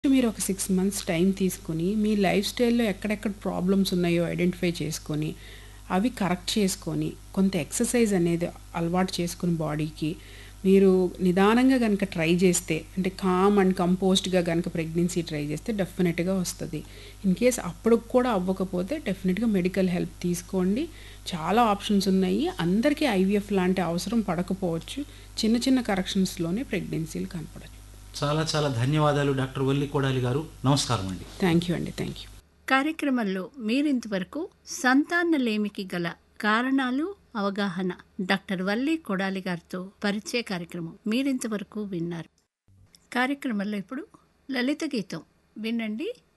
మీరు ఒక six months time తీసుకుని మీ లైఫ్ స్టైల్లో ఎక్కడెక్కడ ప్రాబ్లమ్స్ ఉన్నాయో ఐడెంటిఫై చేసుకొని అవి కరెక్ట్ చేసుకొని కొంత ఎక్సర్సైజ్ అనేది అలవాటు చేసుకుని బాడీకి మీరు నిదానంగా కనుక ట్రై చేస్తే అంటే కామ్ అండ్ కంపోస్ట్గా కనుక ప్రెగ్నెన్సీ ట్రై చేస్తే డెఫినెట్గా వస్తుంది ఇన్ కేస్ అప్పుడు కూడా అవ్వకపోతే డెఫినెట్గా మెడికల్ హెల్ప్ తీసుకోండి చాలా ఆప్షన్స్ ఉన్నాయి అందరికీ ఐవీఎఫ్ లాంటి అవసరం పడకపోవచ్చు చిన్న చిన్న కరెక్షన్స్లోనే ప్రెగ్నెన్సీలు కనపడచ్చు చాలా చాలా ధన్యవాదాలు డాక్టర్ వల్లి కోడాలి గారు నమస్కారం అండి థ్యాంక్ యూ అండి థ్యాంక్ యూ కార్యక్రమంలో మీరింతవరకు సంతానలేమికి గల కారణాలు అవగాహన డాక్టర్ వల్లి కొడాలి గారితో పరిచయ కార్యక్రమం మీరింతవరకు విన్నారు కార్యక్రమంలో ఇప్పుడు లలిత గీతం వినండి